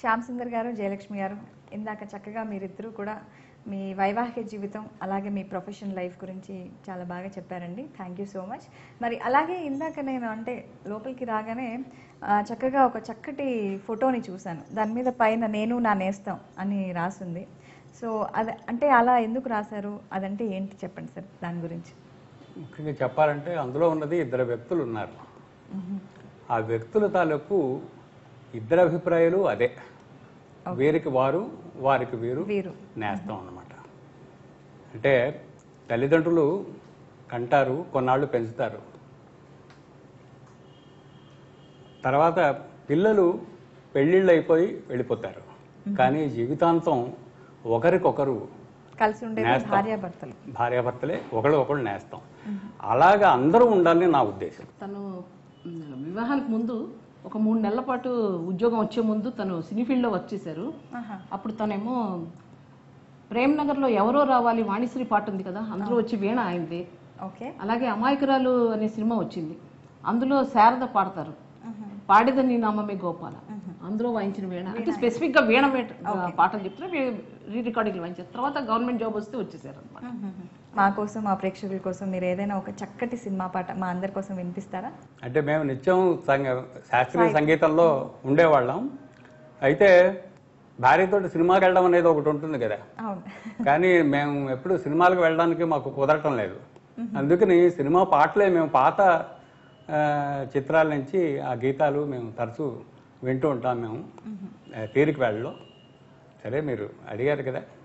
శ్యామ్ సుందర్ గారు జయలక్ష్మి గారు ఇందాక చక్కగా మీరిద్దరూ కూడా మీ వైవాహిక జీవితం అలాగే మీ ప్రొఫెషనల్ లైఫ్ గురించి చాలా బాగా చెప్పారండి థ్యాంక్ యూ సో మచ్ మరి అలాగే ఇందాక నేను అంటే లోపలికి రాగానే ఆ, చక్కగా ఒక చక్కటి ఫోటోని చూశాను దాని మీద పైన నేను నా నేస్తం అని రాసింది సో అది అంటే అలా ఎందుకు రాశారు అదంటే ఏంటి చెప్పండి సార్ దాని గురించి ముఖ్యంగా చెప్పాలంటే అందులో ఉన్నది ఇద్దరు వ్యక్తులు ఉన్నారు ఆ వ్యక్తుల తాలూకు ఇద్దరు అభిప్రాయాలు అదే వీరికి వారు వారికి వీరు వీరు నేస్తాం అన్నమాట అంటే తల్లిదండ్రులు కంటారు కొన్నాళ్ళు పెంచుతారు తర్వాత పిల్లలు పెళ్ళిళ్ళు అయిపోయి వెళ్ళిపోతారు కానీ జీవితాంతం ఒకరికొకరు కలిసి ఉండేది నేస్తం. భార్యాభర్తలు భార్యాభర్తలే ఒకళ్ళు ఒకళ్ళు నేస్తాం అలాగా అందరూ ఉండాలని నా ఉద్దేశం తను మ్, వివాహానికి ముందు ఒక మూడు నెలల పాటు ఉద్యోగం వచ్చే ముందు తను సినీ ఫీల్డ్లో వర్క్ చేశారు ఆహా. అప్పుడు తనేమో ప్రేమ్ నగర్లో ఎవరో రావాలి వాణిశ్రీ పాట ఉంది కదా అందులో వచ్చి వీణ అయింది ఓకే అలాగే అమాయకురాలు అనే సినిమా వచ్చింది అందులో శారద పాడతారు పాడేదని నామమే గోపాల అందులో వాయించిన వీణ అంటే స్పెసిఫిక్ గా వీణ వేట- పాటలు చెప్తున్నా రీ రికార్డింగ్లు వాయించారు తర్వాత గవర్నమెంట్ జాబ్ వస్తే వచ్చేసారు అనమాట మా కోసం మా ప్రేక్షకుల కోసం మీరు ఏదైనా ఒక చక్కటి సినిమా పాట మా అందరి కోసం వినిపిస్తారా అంటే మేము నిత్యం సంగ శాస్త్రీయ సంగీతంలో ఉండేవాళ్ళం అయితే భార్యతో సినిమాకి వెళ్ళడం అనేది ఒకటి ఉంటుంది కదా అవును కానీ మేము ఎప్పుడు సినిమాలకు వెళ్ళడానికి మాకు కుదరటం లేదు అందుకని సినిమా పాటలే మేము పాత ఆ, చిత్రాల నుంచి ఆ గీతాలు మేము తరచూ వింటూ ఉంటాం మేము ఆ, తీరిక వేళలో సరే మీరు అడిగారు కదా